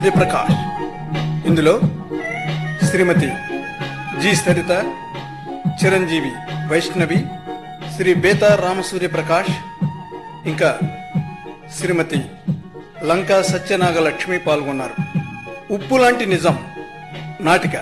ప్రకాష్ ఇందులో శ్రీమతి జి సరిత చిరంజీవి వైష్ణవి శ్రీ బేతా రామసూర్య ప్రకాష్ ఇంకా శ్రీమతి లంకా సత్యనాగ లక్ష్మి పాల్గొన్నారు ఉప్పు లాంటి నిజం నాటిక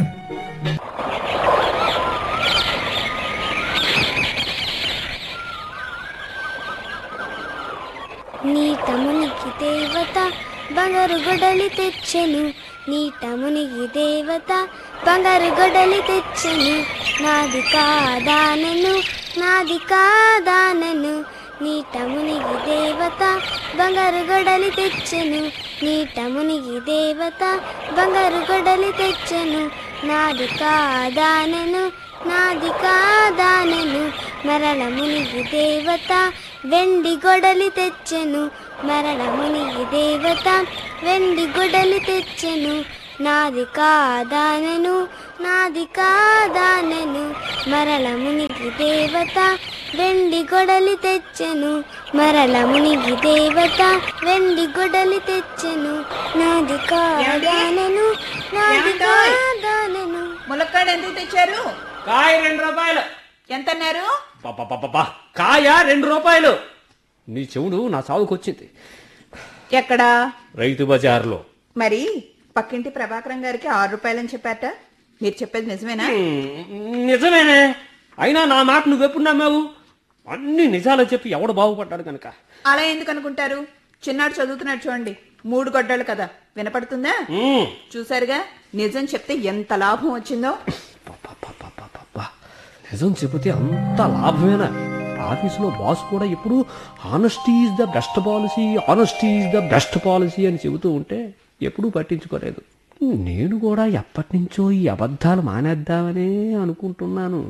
నీటమునికి దేవత బంగారు గొడలి తెచ్చెను నీటమునికి దేవత బంగారు గొడలి తెచ్చెను నాది కాదానను నాది కాదానను నీటమునికి దేవత బంగారు గొడలి తెచ్చెను నీటమునికి దేవత బంగారు గొడలి తెచ్చెను నాది కాదానను నాది కాదానను మరణ మునిగి దేవత వెండి గొడలి తెచ్చెను మరణ మునిగి దేవత వెండి గొడలి తెచ్చెను నాది కాదానను నాది కాదానను మరల మునిగి దేవత వెండి గొడలి తెచ్చెను మరల మునిగి దేవత వెండి గొడలి తెచ్చెను నాది కాదానను నాది ఏమండోయ్? కాదానను ములక్కాడు ఎందుకు తెచ్చారు కాయ రెండు రూపాయలు ఎంత అన్నారు పపపపప. కాయ రెండు రూపాయలు నీ చెవుడు నా సావుకు వచ్చింది ఎక్కడా రైతు బజార్లో మరి పక్కింటి ప్రభాకరం గారికి ఆరు రూపాయలని చెప్పారట మీరు చెప్పేది నిజమేనా మ్, నిజమేనే అయినా నా మాట నువ్వెప్పుడు నమ్మావు అన్ని నిజాలు చెప్పి ఎవడు బాగుపడ్డాడు కనుక అలా ఎందుకు అనుకుంటారు చిన్నాడు చదువుతున్నాడు చూడండి మూడు గొడ్డలు కదా వినపడుతుందా మ్, చూసారుగా నిజం చెప్తే ఎంత లాభం వచ్చిందో పపపపపపప. నిజం చెబితే అంత లాభమేనా ఆఫీసులో బాస్ కూడా ఎప్పుడు honesty is the best policy honesty is the best policy అని చెబుతూ ఉంటే ఎప్పుడూ పట్టించుకోలేదు నేను కూడా ఎప్పటి నుంచో ఈ అబద్ధాలు మానేద్దామనే అనుకుంటున్నాను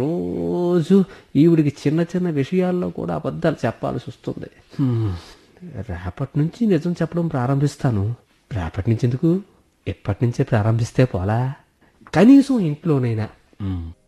రోజు ఈవిడికి చిన్న చిన్న విషయాల్లో కూడా అబద్ధాలు చెప్పాల్సి వస్తుంది హ్మ్. రేపటి నుంచి నిజం చెప్పడం ప్రారంభిస్తాను రేపటి నుంచి ఎందుకు ఎప్పటి నుంచే ప్రారంభిస్తే పోలా కనీసం ఇంట్లోనైనా మ్,